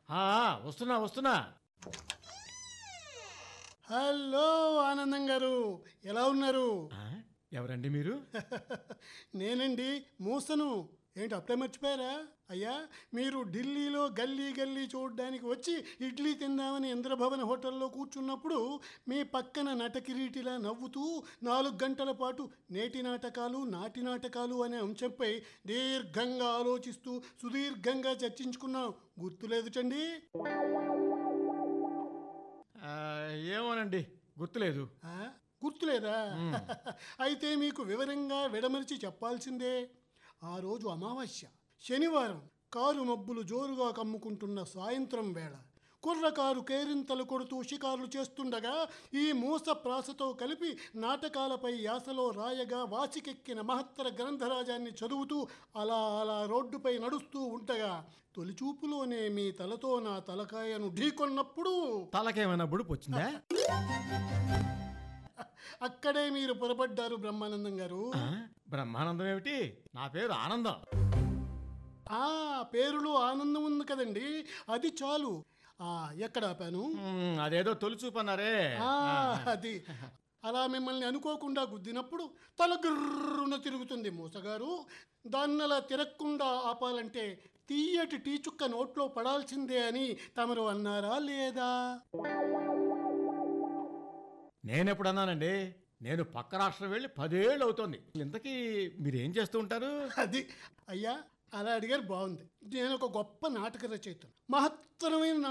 ఆ, వస్తున్నా వస్తున్నా హలో ఆనందం గారు ఎలా ఉన్నారు ఆ, ఎవరండి మీరు నేనండి మూసను ఏంటి అప్పుడే మర్చిపోయారా అయ్యా మీరు ఢిల్లీలో గల్లీ గల్లీ చూడడానికి వచ్చి ఇడ్లీ తిందామని ఇంద్రభవన్ హోటల్లో కూర్చున్నప్పుడు మీ పక్కన నటకిరీటిలా నవ్వుతూ నాలుగు గంటల పాటు నేటి నాటకాలు నాటి నాటకాలు అనే అంశంపై దీర్ఘంగా ఆలోచిస్తూ సుదీర్ఘంగా చర్చించుకున్నాం గుర్తులేదుటండి ఆ, ఏమోనండి గుర్తులేదు ఆ? గుర్తులేదా అయితే మీకు వివరంగా విడమరిచి చెప్పాల్సిందే ఆ రోజు అమావాస్య శనివారం కారు మబ్బులు జోరుగా కమ్ముకుంటున్న సాయంత్రం వేళ కుర్రకారు కేరింతలు కొడుతూ షికారులు చేస్తుండగా ఈ మూస ప్రాసతో కలిపి నాటకాలపై యాసలో రాయగా వాసికెక్కిన మహత్తర గ్రంథరాజాన్ని చదువుతూ అలా అలా రోడ్డుపై నడుస్తూ ఉండగా తొలిచూపులోనే మీ తలతో నా తలకాయను ఢీకొన్నప్పుడు తలకేమైనా బుడుపు వచ్చిందా అక్కడే మీరు పొరపడ్డారు బ్రహ్మానందం గారు ఆ, బ్రహ్మానందం ఏమిటి నా పేరు ఆనందం ఆ పేరులో ఆనందం ఉంది కదండి అది చాలు ఆ ఎక్కడ ఆపాను మ్, అదేదో తొలిచూపు అన్నారే ఆ, అది అలా మిమ్మల్ని అనుకోకుండా గుద్దినప్పుడు తల గుర్రున తిరుగుతుంది మూసగారు దాన్ని అలా తిరగకుండా ఆపాలంటే తీయటి టీ చుక్క నోట్లో పడాల్సిందే అని తమరు అన్నారా లేదా నేనెప్పుడు అన్నానండి నేను పక్క రాష్ట్రం వెళ్ళి పదేళ్ళు అవుతోంది ఇంతకీ మీరేం చేస్తూ ఉంటారు అది అయ్యా అలా అడిగారు బాగుంది నేను ఒక గొప్ప నాటక రచయితను మహత్తరమైన